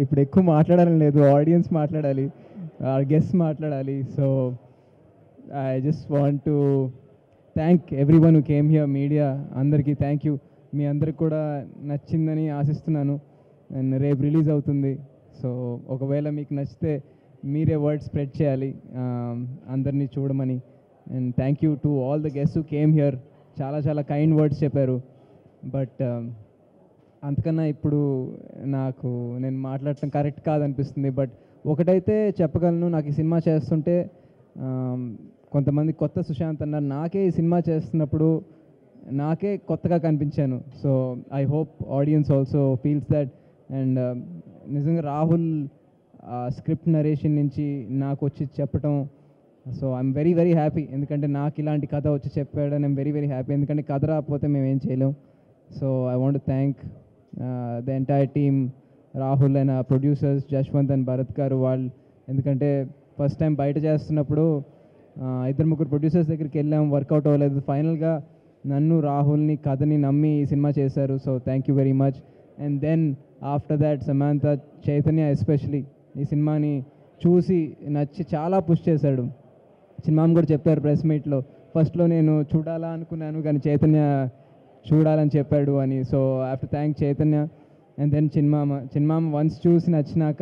ఇప్పుడు ఎక్కువ మాట్లాడాలని లేదు ఆడియన్స్ మాట్లాడాలి గెస్ట్ మాట్లాడాలి so I just want to thank everyone came here media అందరికీ థ్యాంక్ యూ మీ అందరికి కూడా నచ్చిందని ఆశిస్తున్నాను అండ్ రేపు రిలీజ్ అవుతుంది సో ఒకవేళ మీకు నచ్చితే మీరే వర్డ్ స్ప్రెడ్ చేయాలి um, అందరినీ చూడమని and thank you to all the guest came here చాలా చాలా కైండ్ వర్డ్స్ చెప్పారు బట్ అంతకన్నా ఇప్పుడు నాకు నేను మాట్లాడటం కరెక్ట్ కాదనిపిస్తుంది బట్ ఒకటైతే చెప్పగలను నాకు ఈ సినిమా చేస్తుంటే ఆమ్, కొంతమంది కొత్త సుశాంత్ అన్నారు నాకే ఈ సినిమా చేస్తున్నప్పుడు నాకే కొత్తగా కనిపించాను so I hope audience also feels that and నిజంగా రాహుల్ స్క్రిప్ట్ నరేషన్ నుంచి నాకు వచ్చి చెప్పటం so I'm very very happy ఎందుకంటే నాకు ఇలాంటి కథ వచ్చి చెప్పాడని ఐమ్ వెరీ వెరీ హ్యాపీ ఎందుకంటే కథ రాకపోతే మేము ఏం చేయలేం so I want thank the entire team Rahul and producers Jashwanth and Bharath garu వాళ్ళు ఎందుకంటే ఫస్ట్ టైం బయట చేస్తున్నప్పుడు ఆ, ఇద్దరు ముగ్గురు ప్రొడ్యూసర్స్ దగ్గరికి వెళ్ళాం వర్కౌట్ అవ్వలేదు ఫైనల్గా నన్ను రాహుల్ని కథని నమ్మి ఈ సినిమా చేశారు so thank you very much and then after that Samantha Chaitanya especially ఈ సినిమాని చూసి నచ్చి చాలా పుష్ చేశాడు సినిమా కూడా చెప్పారు ప్రెస్ మీట్లో ఫస్ట్లో నేను చూడాలా అనుకున్నాను కానీ చైతన్య చూడాలని చెప్పాడు అని so after thank Chaitanya and then చిన్మామ చిన్మామ వన్స్ చూసి నచ్చినాక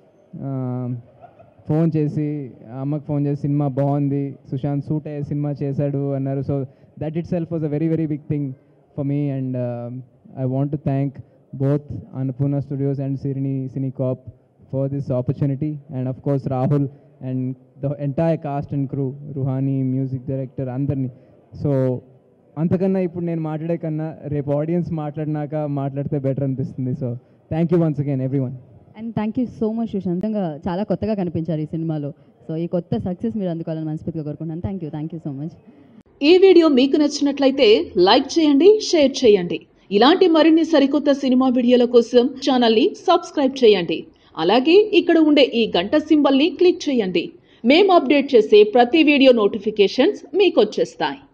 ఫోన్ చేసి అమ్మకి ఫోన్ చేసి సినిమా బాగుంది సుశాంత్ సూట్ అయ్యే సినిమా చేశాడు అన్నారు so that itself was a very very big thing for me and I want to thank both Annapurna studios and Siruni cine corp for this opportunity and of course Rahul and the entire cast and crew Ruhani music director అందరినీ so అంతకన్నా ఇప్పుడు నేను మాట్లాడే కన్నా రేపు audience మాట్లాడినాక మాట్లాడితే better అనిపిస్తుంది so thank you once again everyone and thank you so much సుశాంతంగా చాలా కొత్తగా కనిపించారు ఈ సినిమాలో సో ఈ కొత్త సక్సెస్ మీరు అందుకోవాలని మనస్ఫూర్తిగా కోరుకుంటున్నాను thank you thank you so much ఈ వీడియో మీకు నచ్చినట్లయితే లైక్ చేయండి షేర్ చేయండి ఇలాంటి మరిన్ని సరికొత్త సినిమా వీడియోల కోసం ఛానల్ని సబ్స్క్రైబ్ చేయండి అలాగే ఇక్కడ ఉండే ఈ గంట సింబల్ని క్లిక్ చేయండి మేము అప్డేట్ చేసే ప్రతి వీడియో నోటిఫికేషన్స్ మీకు వచ్చేస్తాయి